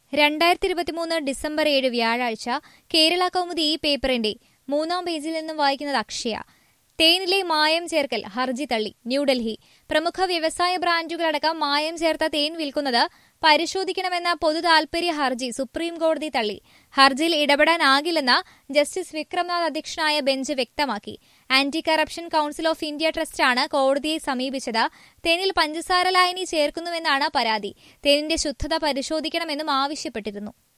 രണ്ടായിരത്തി ഇരുപത്തിമൂന്ന് ഡിസംബർ ഏഴ് വ്യാഴാഴ്ച കേരള കൗമുദി ഈ പേപ്പറിന്റെ മൂന്നാം പേജിൽ നിന്നും വായിക്കുന്നത് അക്ഷയ തേനിലെ മായം ചേർക്കൽ ഹർജി തള്ളി ന്യൂഡൽഹി പ്രമുഖ വ്യവസായ ബ്രാൻഡുകളടക്കം മായം ചേർത്ത തേൻ വിൽക്കുന്നത് പരിശോധിക്കണമെന്ന പൊതു താൽപര്യ ഹർജി സുപ്രീം കോടതി തള്ളി ഹർജിയിൽ ഇടപെടാനാകില്ലെന്ന് ജസ്റ്റിസ് വിക്രംനാഥ് അധ്യക്ഷനായ ബെഞ്ച് വ്യക്തമാക്കി anti corruption council of India ട്രസ്റ്റാണ് കോടതിയെ സമീപിച്ചത് തേനിൽ പഞ്ചസാര ലായനി ചേർക്കുന്നുവെന്നാണ് പരാതി തേനിന്റെ ശുദ്ധത പരിശോധിക്കണമെന്നും ആവശ്യപ്പെട്ടിരുന്നു